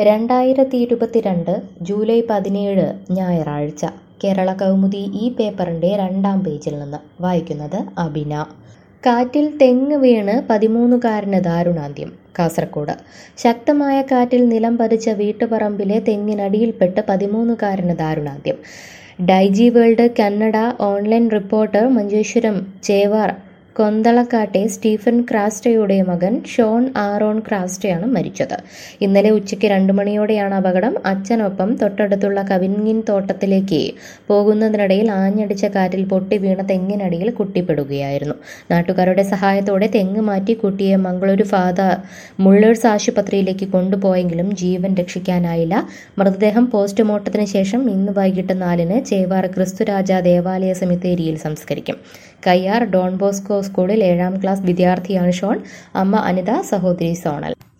രണ്ടായിരത്തി ഇരുപത്തിരണ്ട് ജൂലൈ പതിനേഴ് ഞായറാഴ്ച കേരള കൗമുദി ഈ പേപ്പറിൻ്റെ രണ്ടാം പേജിൽ നിന്ന് വായിക്കുന്നത് അബിന കാറ്റിൽ തെങ്ങ് വീണ് പതിമൂന്നുകാരന് ദാരുണാന്ത്യം കാസർഗോഡ് ശക്തമായ കാറ്റിൽ നിലം പതിച്ച വീട്ടുപറമ്പിലെ തെങ്ങിനടിയിൽപ്പെട്ട് പതിമൂന്നുകാരന് ദാരുണാന്ത്യം Daiji world Kannada online reporter Manjeshwaram Chevar കൊന്തളക്കാട്ടെ സ്റ്റീഫൻ ക്രാസ്റ്റയുടെ മകൻ ഷോൺ ആറോൺ ക്രാസ്റ്റയാണ് മരിച്ചത് ഇന്നലെ ഉച്ചയ്ക്ക് രണ്ടു മണിയോടെയാണ് അപകടം അച്ഛനൊപ്പം തൊട്ടടുത്തുള്ള കവിങ്ങിൻ തോട്ടത്തിലേക്ക് പോകുന്നതിനിടയിൽ ആഞ്ഞടിച്ച കാറ്റിൽ പൊട്ടി വീണ തെങ്ങിനടിയിൽ കുട്ടിപ്പെടുകയായിരുന്നു നാട്ടുകാരുടെ സഹായത്തോടെ തെങ്ങ് മാറ്റി കുട്ടിയെ മംഗളൂരു ഫാദർ മുള്ളേഴ്സ് ആശുപത്രിയിലേക്ക് കൊണ്ടുപോയെങ്കിലും ജീവൻ രക്ഷിക്കാനായില്ല മൃതദേഹം പോസ്റ്റ്മോർട്ടത്തിന് ശേഷം ഇന്ന് വൈകിട്ട് നാലിന് ചേവാർ ക്രിസ്തുരാജ ദേവാലയ സെമിത്തേരിയിൽ സംസ്കരിക്കും കയ്യാർ ഡോൺ ബോസ്കോ സ്കൂളിൽ ഏഴാം ക്ലാസ് വിദ്യാർത്ഥിയാണ് ഷോൺ അമ്മ അനിത സഹോദരി സോണൽ